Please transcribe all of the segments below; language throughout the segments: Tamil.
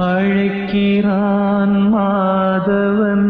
அழைக்கிறான் மாதவன்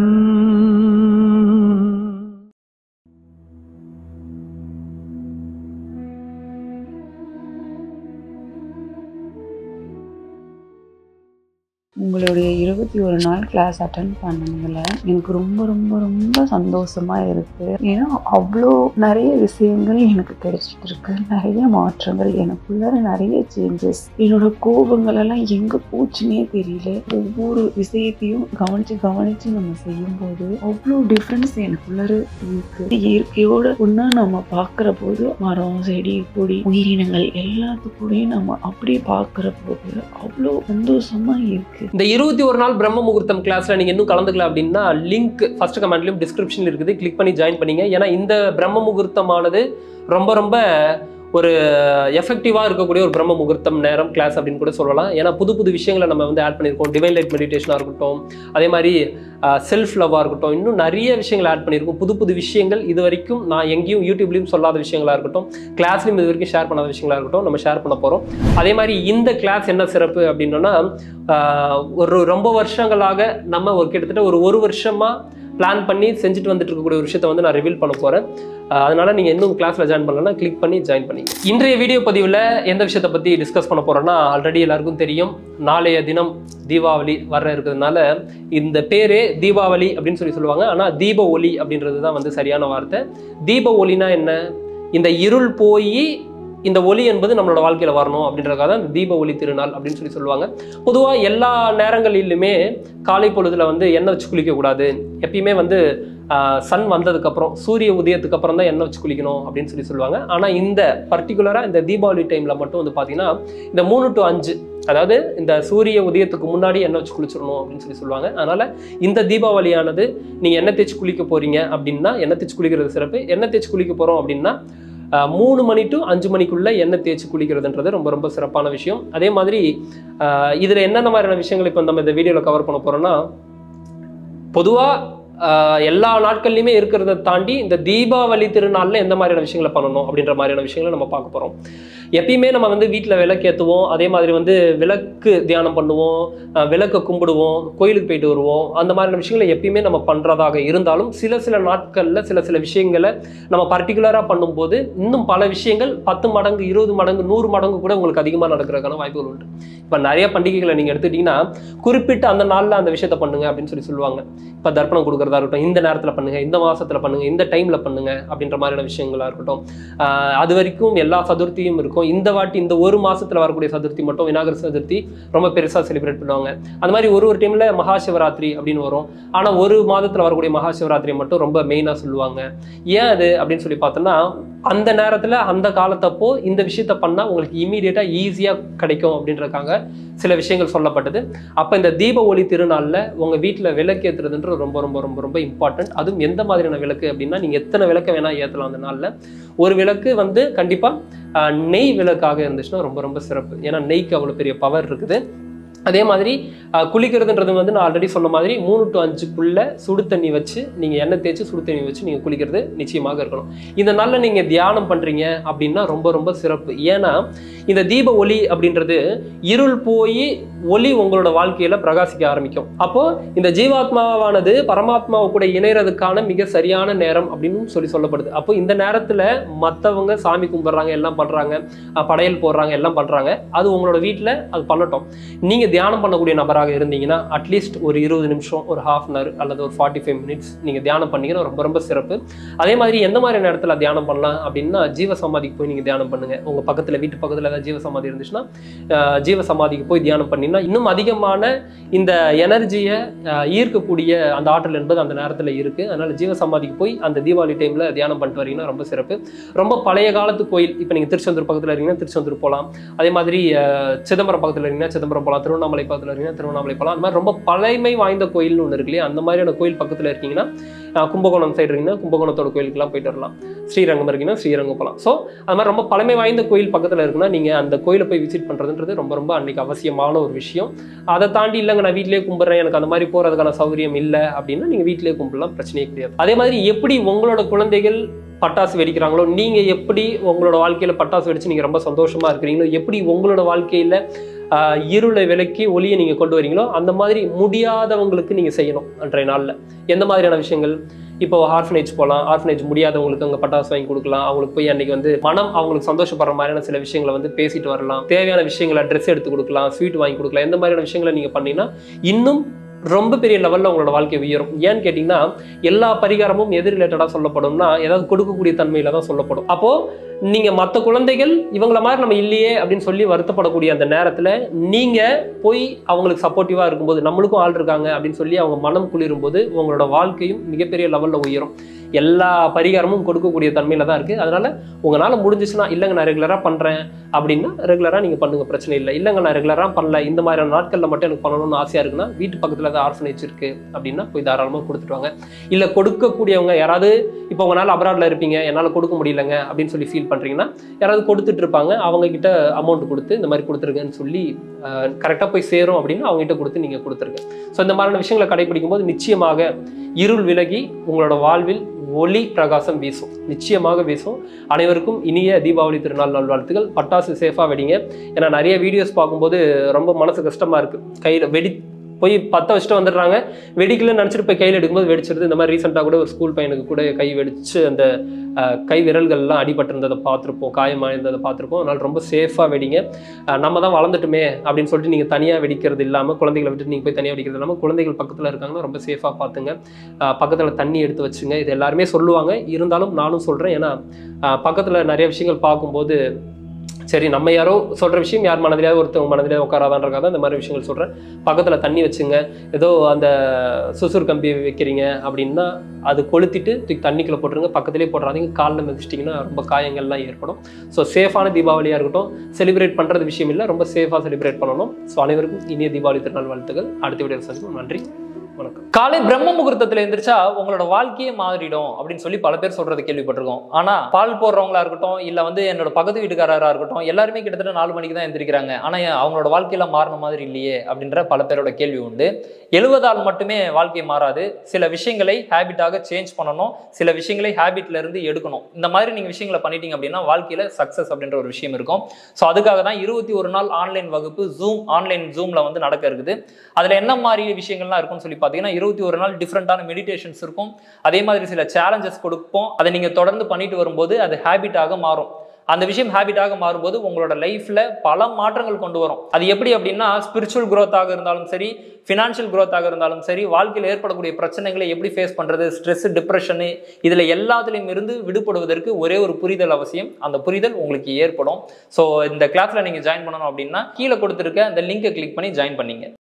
உங்களுடைய இருபத்தி ஒரு நாள் கிளாஸ் அட்டன் பண்ணதுல எனக்கு ரொம்ப ரொம்ப ரொம்ப சந்தோஷமா இருக்கு ஏன்னா அவ்வளோ நிறைய விஷயங்கள் எனக்கு கிடைச்சிட்டு இருக்கு நிறைய மாற்றங்கள் எனக்குள்ள நிறைய சேஞ்சஸ் என்னோட கோபங்கள் எல்லாம் எங்க போச்சுன்னே தெரியல ஒவ்வொரு விஷயத்தையும் கவனிச்சு கவனிச்சு நம்ம செய்யும்போது அவ்வளோ டிஃப்ரென்ஸ் எனக்குள்ள இருக்கு இயற்கையோட ஒன்னா நம்ம பார்க்கிற போது மரம் செடி கொடி உயிரினங்கள் எல்லாத்துக்கூடயும் நம்ம அப்படியே பார்க்கிற போது அவ்வளோ சந்தோஷமா இருக்கு இந்த இருபத்தி ஒரு நாள் பிரம்ம முகூர்த்தம் கிளாஸ்ல நீங்க இன்னும் கலந்துக்கல அப்படின்னா லிங்க் ஃபர்ஸ்ட் கமெண்ட்லயும் டிஸ்கிரிப்ஷன் இருக்குது கிளிக் பண்ணி ஜாயின் பண்ணீங்க ஏன்னா இந்த பிரம்ம முகூர்த்தமானது ரொம்ப ரொம்ப ஒரு எஃபெக்டிவாக இருக்கக்கூடிய ஒரு பிரம்ம முகூர்த்தம் நேரம் கிளாஸ் அப்படின்னு கூட சொல்லலாம் ஏன்னா புது புது விஷயங்களை நம்ம வந்து ஆட் பண்ணியிருக்கோம் டிவைன் லைட் மெடிடேஷனாக இருக்கட்டும் அதே மாதிரி செல்ஃப் லவ்வாக இருக்கட்டும் இன்னும் நிறைய விஷயங்கள் ஆட் பண்ணியிருக்கோம் புது புது விஷயங்கள் இது வரைக்கும் நான் எங்கேயும் யூடியூப்லேயும் சொல்லாத விஷயங்களா இருக்கட்டும் கிளாஸ்லையும் இது வரைக்கும் ஷேர் பண்ணாத விஷயங்களா இருக்கட்டும் நம்ம ஷேர் பண்ண போகிறோம் அதே மாதிரி இந்த கிளாஸ் என்ன சிறப்பு அப்படின்னா ஆஹ், ஒரு ரொம்ப வருஷங்களாக நம்ம ஒரு கிட்டத்தட்ட ஒரு ஒரு வருஷமாக பிளான் பண்ணி செஞ்சுட்டு வந்துட்டு இருக்கக்கூடிய ஒரு விஷயத்தை வந்து நான் ரிவீல் பண்ண போகிறேன் அதனால நீங்கள் இன்னும் கிளாஸில் ஜாயின் பண்ணலன்னா கிளிக் பண்ணி ஜாயின் பண்ணிங்க இன்றைய வீடியோ பதிவில் எந்த விஷயத்தை பற்றி டிஸ்கஸ் பண்ண போகிறோன்னா ஆல்ரெடி எல்லாருக்கும் தெரியும் நாளைய தினம் தீபாவளி வர இருக்கிறதுனால இந்த பேரே தீபாவளி அப்படின்னு சொல்லி சொல்லுவாங்க ஆனால் தீப ஒளி அப்படின்றது தான் வந்து சரியான வார்த்தை தீப ஒளினா என்ன இந்த இருள் போய் இந்த ஒளி என்பது நம்மளோட வாழ்க்கையில் வரணும் அப்படின்றதுக்காக தான் இந்த தீப ஒளி திருநாள் அப்படின்னு சொல்லி சொல்லுவாங்க பொதுவாக எல்லா நேரங்களிலுமே காலை பொழுதுல வந்து எண்ணெய் வச்சு குளிக்கக்கூடாது எப்பயுமே வந்து சன் வந்ததுக்கப்புறம் சூரிய உதயத்துக்கு அப்புறம் தான் எண்ணெய் வச்சு குளிக்கணும் அப்படின்னு சொல்லி சொல்லுவாங்க ஆனால் இந்த பர்டிகுலராக இந்த தீபாவளி டைமில் மட்டும் வந்து பார்த்தீங்கன்னா இந்த மூணு டு அஞ்சு அதாவது இந்த சூரிய உதயத்துக்கு முன்னாடி எண்ணெய் வச்சு குளிச்சிடணும் அப்படின்னு சொல்லி சொல்லுவாங்க அதனால இந்த தீபாவளியானது நீங்கள் எண்ணெய் தேய்ச்சி குளிக்க போறீங்க அப்படின்னா எண்ணெய் தேய்ச்சி குளிக்கிறது சிறப்பு எண்ணெய் தேய்ச்சி குளிக்க போகிறோம் அப்படின்னா ஆஹ், மூணு மணி டு அஞ்சு மணிக்குள்ள எண்ணெய் தேய்ச்சி குளிக்கிறதுன்றது ரொம்ப ரொம்ப சிறப்பான விஷயம் அதே மாதிரி ஆஹ், இதுல என்னென்ன மாதிரியான விஷயங்கள் இப்போ நம்ம இந்த வீடியோவில் கவர் பண்ண போறோம்னா பொதுவாக எல்லா நாட்கள்லையுமே இருக்கிறத தாண்டி இந்த தீபாவளி திருநாளில் எந்த மாதிரியான விஷயங்களை பண்ணணும் அப்படின்ற மாதிரியான விஷயங்களை நம்ம பார்க்க போகிறோம் எப்பயுமே நம்ம வந்து வீட்டில் விளக்கேற்றுவோம் அதே மாதிரி வந்து விளக்கு தியானம் பண்ணுவோம் அஹ், விளக்கை கும்பிடுவோம் கோயிலுக்கு போயிட்டு வருவோம் அந்த மாதிரியான விஷயங்களை எப்பயுமே நம்ம பண்ணுறதாக இருந்தாலும் சில சில நாட்களில் சில சில விஷயங்களை நம்ம பர்டிகுலராக பண்ணும்போது இன்னும் பல விஷயங்கள் பத்து மடங்கு இருபது மடங்கு நூறு மடங்கு கூட உங்களுக்கு அதிகமாக நடக்கிறதுக்கான வாய்ப்புகள் உண்டு இப்போ நிறைய பண்டிகைகளை நீங்கள் எடுத்துக்கிட்டிங்கன்னா குறிப்பிட்டு அந்த நாளில் அந்த விஷயத்த பண்ணுங்க அப்படின்னு சொல்லி சொல்லுவாங்க இப்போ தர்ப்பணம் கொடுக்குறதா இருக்கட்டும் இந்த நேரத்தில் பண்ணுங்க இந்த மாசத்துல பண்ணுங்க இந்த டைம்ல பண்ணுங்க அப்படின்ற மாதிரியான விஷயங்களா இருக்கட்டும் ஆஹ் அது வரைக்கும் எல்லா சதுர்த்தியும் இருக்கும் இந்த வாட்டி இந்த ஒரு மாசத்துல வரக்கூடிய சதுர்த்தி மட்டும் விநாயகர் சதுர்த்தி ரொம்ப பெருசா செலிப்ரேட் பண்ணுவாங்க அந்த மாதிரி ஒரு ஒரு டைம்ல மகா சிவராத்திரி அப்படின்னு வரும் ஆனா ஒரு மாதத்துல வரக்கூடிய மகா சிவராத்திரி மட்டும் ரொம்ப மெயினா சொல்லுவாங்க ஏன் அது அப்படின்னு சொல்லி பார்த்தோம்னா அந்த நேரத்துல அந்த காலத்தப்போ இந்த விஷயத்த பண்ணா உங்களுக்கு இமீடியட்டா ஈஸியா கிடைக்கும் அப்படின்றதுக்காக சில விஷயங்கள் சொல்லப்பட்டது அப்போ இந்த தீப ஒளி திருநாளில் உங்கள் வீட்டில் விளக்கு ஏற்றுறதுன்றது ரொம்ப ரொம்ப ரொம்ப ரொம்ப இம்பார்ட்டன்ட் அதுவும் எந்த மாதிரியான விளக்கு அப்படின்னா நீங்கள் எத்தனை விளக்கு வேணால் ஏற்றலாம் அந்த நாளில் ஒரு விளக்கு வந்து கண்டிப்பாக நெய் விளக்காக இருந்துச்சுன்னா ரொம்ப ரொம்ப சிறப்பு ஏன்னா நெய்க்கு அவ்வளோ பெரிய பவர் இருக்குது அதே மாதிரி அஹ், குளிக்கிறதுன்றது வந்து நான் ஆல்ரெடி சொன்ன மாதிரி மூணு டு அஞ்சுக்குள்ள சுடு தண்ணி வச்சு நீங்கள் எண்ணெய் தேய்ச்சி சுடு தண்ணி வச்சு நீங்கள் குளிக்கிறது நிச்சயமாக இருக்கணும் இந்த நாளில் நீங்கள் தியானம் பண்ணுறீங்க அப்படின்னா ரொம்ப ரொம்ப சிறப்பு ஏன்னா இந்த தீப ஒளி அப்படின்றது இருள் போய் ஒளி உங்களோட வாழ்க்கையில பிரகாசிக்க ஆரம்பிக்கும் அப்போ இந்த ஜீவாத்மாவானது பரமாத்மாவை கூட இணையறதுக்கான மிக சரியான நேரம் அப்படின்னு சொல்லி சொல்லப்படுது அப்போ இந்த நேரத்துல மத்தவங்க சாமி கும்பிடுறாங்க எல்லாம் பண்றாங்க அஹ் படையல் போடுறாங்க எல்லாம் பண்றாங்க அது உங்களோட வீட்டில் அது பண்ணட்டும் நீங்க தியானம் பண்ணக்கூடிய நபராக இருந்தீங்கன்னா அட்லீஸ்ட் ஒரு இருபது நிமிஷம் ஒரு ஹாஃப் அன் ஹவர் அல்லது ஒரு ஃபார்ட்டி ஃபைவ் மினிட்ஸ் நீங்க தியானம் பண்ணீங்கன்னா ரொம்ப ரொம்ப சிறப்பு அதே மாதிரி எந்த மாதிரி நேரத்துல தியானம் பண்ணலாம் அப்படின்னா ஜீவ சமாதிக்கு போய் நீங்க தியானம் பண்ணுங்க உங்க பக்கத்துல வீட்டு பக்கத்துல ஏதாவது ஜீவ சமாதி இருந்துச்சுன்னா அஹ் ஜீவ சமாதிக்கு போய் தியானம் பண்ணினா இன்னும் அதிகமான இந்த எனர்ஜியை ஈர்க்கக்கூடிய அந்த ஆற்றல் என்பது அந்த நேரத்தில் இருக்கு அதனால ஜீவ சமாதிக்கு போய் அந்த தீபாவளி டைம்ல தியானம் பண்ணிட்டு வரீங்கன்னா ரொம்ப சிறப்பு ரொம்ப பழைய காலத்து கோயில் இப்போ நீங்க திருச்செந்தூர் பக்கத்தில் இருக்கீங்கன்னா திருச்செந்தூர் போகலாம் அதே மாதிரி அஹ், சிதம்பரம் பக்கத்தில் இருக்கீங்கன்னா சிதம்பரம் போகலாம் திருவண்ணாமலை பக்கத்தில் இருக்கீங்கன்னா திருவண்ணாமலை போகலாம் அந்த மாதிரி ரொம்ப பழமை வாய்ந்த கோயில்னு ஒன்று இருக்கு இல்லையா அந்த மாதிரியான கோயில் பக்கத்தில் இருக்கீங்கன்னா அஹ், கும்பகோணம் சைடு இருக்கீங்கன்னா கும்பகோணத்தோட கோயிலுக்குலாம் போயிட்டு வரலாம் ஸ்ரீரங்கம் இருக்கீங்கன்னா ஸ்ரீரங்கம் போகலாம் ஸோ அது மாதிரி ரொம்ப பழமை வாய்ந்த கோயில் பக்கத்தில் இருக்குன்னா நீங்கள் அந்த கோயிலை போய் விசிட் பண்ணுறதுன்றது ரொம்ப ரொம்ப அன்னைக்கு அவசியமான ஒரு விஷயம் அதை தாண்டி இல்லைங்க நான் வீட்டிலேயே கும்பிட்றேன் எனக்கு அந்த மாதிரி போகிறதுக்கான சௌகரியம் இல்லை அப்படின்னா நீங்கள் வீட்டிலேயே கும்பிடலாம் பிரச்சனையே கிடையாது அதே மாதிரி எப்படி உங்களோட குழந்தைகள் பட்டாசு வெடிக்கிறாங்களோ நீங்கள் எப்படி உங்களோட வாழ்க்கையில் பட்டாசு வெடிச்சு நீங்கள் ரொம்ப சந்தோஷமாக இருக்கிறீங்களோ எப்படி உங்களோட வாழ்க்கையில் ஆஹ், இருளை விலக்கி ஒளியை நீங்கள் கொண்டு வரீங்களோ அந்த மாதிரி முடியாதவங்களுக்கு நீங்கள் செய்யணும் அன்றைய நாளில் எந்த மாதிரியான விஷயங்கள் இப்போ ஆர்ஃபனேஜ் போகலாம் ஆர்ஃபனேஜ் முடியாதவங்களுக்கு அங்கே பட்டாசு வாங்கி கொடுக்கலாம் அவங்களுக்கு போய் அன்னைக்கு வந்து மனம் அவங்களுக்கு சந்தோஷப்படுற மாதிரியான சில விஷயங்களை வந்து பேசிட்டு வரலாம் தேவையான விஷயங்களை ட்ரெஸ் எடுத்து கொடுக்கலாம் ஸ்வீட் வாங்கி கொடுக்கலாம் எந்த மாதிரியான விஷயங்களை நீங்கள் பண்ணீங்கன்னா இன்னும் ரொம்ப பெரிய லெவலில் உங்களோட வாழ்க்கை உயரும் ஏன்னு கேட்டிங்கன்னா எல்லா பரிகாரமும் எது ரிலேட்டடாக சொல்லப்படும்னா ஏதாவது கொடுக்கக்கூடிய தன்மையில தான் சொல்லப்படும் அப்போது நீங்கள் மற்ற குழந்தைகள் இவங்கள மாதிரி நம்ம இல்லையே அப்படின்னு சொல்லி வருத்தப்படக்கூடிய அந்த நேரத்தில் நீங்கள் போய் அவங்களுக்கு சப்போர்ட்டிவாக இருக்கும்போது நம்மளுக்கும் ஆள் இருக்காங்க அப்படின்னு சொல்லி அவங்க மனம் குளிரும் போது உங்களோட வாழ்க்கையும் மிகப்பெரிய லெவலில் உயரும் எல்லா பரிகாரமும் கொடுக்கக்கூடிய தன்மையில தான் இருக்குது அதனால உங்களால் முடிஞ்சிச்சுன்னா இல்லைங்க நான் ரெகுலராக பண்ணுறேன் அப்படின்னா ரெகுலராக நீங்கள் பண்ணுங்க பிரச்சனை இல்லை இல்லைங்க நான் ரெகுலராக பண்ணல இந்த மாதிரியான நாட்களில் மட்டும் எனக்கு பண்ணணும்னு ஆசையாக இருக்குன்னா வீட்டு பக்கத்தில் ஏதாவது ஆர்ஃபனேஜ் இருக்குது அப்படின்னா போய் தாராளமாக கொடுத்துட்டு வாங்க இல்லை கொடுக்கக்கூடியவங்க யாராவது இப்போ உங்களால் அப்ராடில் இருப்பீங்க என்னால் கொடுக்க முடியலங்க அப்படின்னு சொல்லி ஃபீல் பண்ணுறீங்கன்னா யாராவது கொடுத்துட்டு இருப்பாங்க அவங்க கிட்ட அமௌண்ட் கொடுத்து இந்த மாதிரி கொடுத்துருங்கன்னு சொல்லி கரெக்டாக போய் சேரும் அப்படின்னு அவங்ககிட்ட கொடுத்து நீங்கள் கொடுத்துருங்க ஸோ இந்த மாதிரியான விஷயங்களை கடைபிடிக்கும் போது நிச்சயமாக இருள் விலகி உங்களோட வாழ்வில் ஒளி பிரகாசம் வீசும் நிச்சயமாக வீசும் அனைவருக்கும் இனிய தீபாவளி திருநாள் நல்வாழ்த்துக்கள் பட்டாசு சேஃபாக வெடிங்க ஏன்னா நிறைய வீடியோஸ் பார்க்கும்போது ரொம்ப மனசு கஷ்டமாக இருக்குது கையில் வெடி போய் பற்ற வச்சுட்டு வந்துடுறாங்க வெடிக்கலன்னு நினச்சிட்டு போய் கையில் எடுக்கும்போது வெடிச்சிருது இந்த மாதிரி ரீசெண்டாக கூட ஒரு ஸ்கூல் பையனுக்கு கூட கை வெடிச்சு அந்த அஹ், கை விரல்கள்லாம் அடிபட்டிருந்ததை பார்த்துருப்போம் காயமாக இருந்ததை பார்த்துருப்போம் அதனால் ரொம்ப சேஃபாக வெடிங்க அஹ், நம்ம தான் வளர்ந்துட்டுமே அப்படின்னு சொல்லிட்டு நீங்கள் தனியாக வெடிக்கிறது இல்லாமல் குழந்தைகளை விட்டு நீங்கள் போய் தனியாக வெடிக்கிறது இல்லாமல் குழந்தைகள் பக்கத்தில் இருக்காங்கன்னா ரொம்ப சேஃபாக பார்த்துங்க பக்கத்தில் தண்ணி எடுத்து வச்சுங்க இது எல்லாருமே சொல்லுவாங்க இருந்தாலும் நானும் சொல்கிறேன் ஏன்னா பக்கத்தில் நிறைய விஷயங்கள் பார்க்கும்போது சரி நம்ம யாரோ சொல்கிற விஷயம் யார் மனதிலாவது ஒருத்தவங்க மனதிலே உட்காராதான்றக்காக தான் இந்த மாதிரி விஷயங்கள் சொல்கிறேன் பக்கத்தில் தண்ணி வச்சுங்க ஏதோ அந்த சுசுர் கம்பி வைக்கிறீங்க அப்படின்னா அது கொளுத்திட்டு தூக்கி தண்ணிக்குள்ளே போட்டுருங்க பக்கத்துலேயே போடுறாதீங்க காலில் மிதிச்சிட்டிங்கன்னா ரொம்ப காயங்கள்லாம் ஏற்படும் ஸோ சேஃபான தீபாவளியாக இருக்கட்டும் செலிப்ரேட் பண்ணுறது விஷயம் இல்லை ரொம்ப சேஃபாக செலிப்ரேட் பண்ணணும் ஸோ அனைவருக்கும் இனிய தீபாவளி திருநாள் வாழ்த்துக்கள் அடுத்த வீடியோ சந்திப்போம் நன்றி வணக்கம் காலை பிரம்ம முகூர்த்தத்துல எந்திரிச்சா உங்களோட வாழ்க்கையே மாறிடும் அப்படின்னு சொல்லி பல பேர் சொல்றது கேள்விப்பட்டிருக்கோம் ஆனா பால் போடுறவங்களா இருக்கட்டும் இல்ல வந்து என்னோட பக்கத்து வீட்டுக்காரரா இருக்கட்டும் எல்லாருமே கிட்டத்தட்ட நாலு மணிக்கு தான் எந்திரிக்கிறாங்க ஆனா ஏன் அவங்களோட வாழ்க்கையில மாறின மாதிரி இல்லையே அப்படின்ற பல பேரோட கேள்வி உண்டு எழுவதால் மட்டுமே வாழ்க்கை மாறாது சில விஷயங்களை ஹேபிட்டாக சேஞ்ச் பண்ணணும் சில விஷயங்களை ஹேபிட்ல இருந்து எடுக்கணும் இந்த மாதிரி நீங்க விஷயங்களை பண்ணிட்டீங்க அப்படின்னா வாழ்க்கையில சக்சஸ் அப்படின்ற ஒரு விஷயம் இருக்கும் ஸோ அதுக்காக தான் இருபத்தி ஒரு நாள் ஆன்லைன் வகுப்பு ஜூம் ஆன்லைன் ஜூம்ல வந்து நடக்க இருக்குது அதுல என்ன மாதிரி விஷயங்கள்லாம் இருக்கும்னு சொல்லி பார்த்தீங்கன்னா இருபத்தி ஒரு நாள் டிஃப்ரெண்டான மெடிடேஷன்ஸ் இருக்கும் அதே மாதிரி சில சேலஞ்சஸ் கொடுப்போம் அதை நீங்க தொடர்ந்து பண்ணிட்டு வரும்போது அது ஹேபிட்டாக மாறும் அந்த விஷயம் ஹேபிட்டாக மாறும்போது உங்களோட லைஃப்ல பல மாற்றங்கள் கொண்டு வரும் அது எப்படி அப்படின்னா ஸ்பிரிச்சுவல் growth-ஆக இருந்தாலும் சரி ஃபினான்ஷியல் growth-ஆக இருந்தாலும் சரி வாழ்க்கையில் ஏற்படக்கூடிய பிரச்சனைகளை எப்படி ஃபேஸ் பண்றது ஸ்ட்ரெஸ் டிப்ரெஷனு இதுல எல்லாத்துலேயும் இருந்து விடுபடுவதற்கு ஒரே ஒரு புரிதல் அவசியம் அந்த புரிதல் உங்களுக்கு ஏற்படும் ஸோ இந்த கிளாஸ்ல நீங்க ஜாயின் பண்ணணும் அப்படின்னா கீழே கொடுத்துருக்க அந்த லிங்கை கிளிக் பண்ணி ஜாயின் பண்ணீங்க